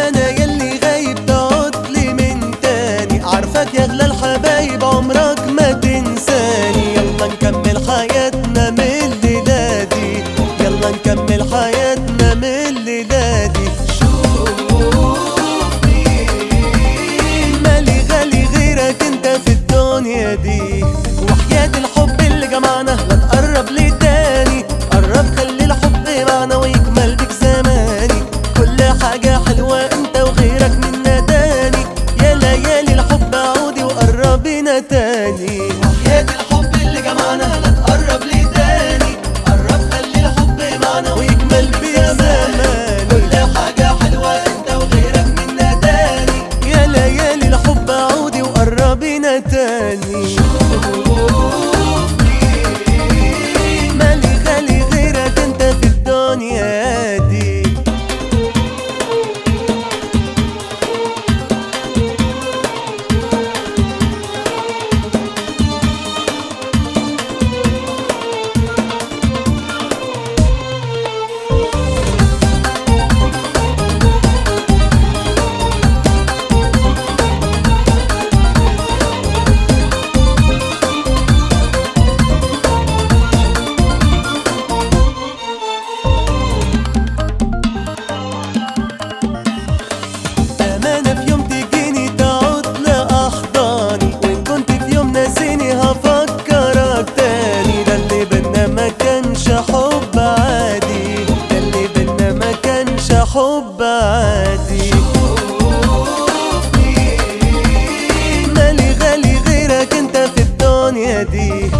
امانه يلي غايب تقعد لي من تاني عارفك يا اغلى الحبايب عمرك ما تنساني يلا نكمل حياتنا من الليله دي يلا نكمل حياتنا من الليله دي شوفني مالي غالي غيرك انت في الدنيا دي وحياة الحب اللي جمعنا لا تقرب لي تاني قرب خلي الحب معنا ويكمل بك زماني كل حاجة حلوة انت وغيرك من نداني يا ليالي الحب عودي وقربنا تاني وحياة الحب اللي جمعنا لا تقرب لي تاني قرب خلي الحب معنا ويكمل بزمان كل حاجة حلوة انت وغيرك من نداني يا ليالي الحب عودي وقربنا تاني مالي غالي غيرك انت في الدنيا دي أمانة في يوم تجيني تعود لأحضاني وإن كنت في يوم ناسيني هفكرك تاني ده اللي بينا ما كانش حب عادي ده اللي بينا ما كانش حب عادي مالي غالي غيرك انت في الدنيا دي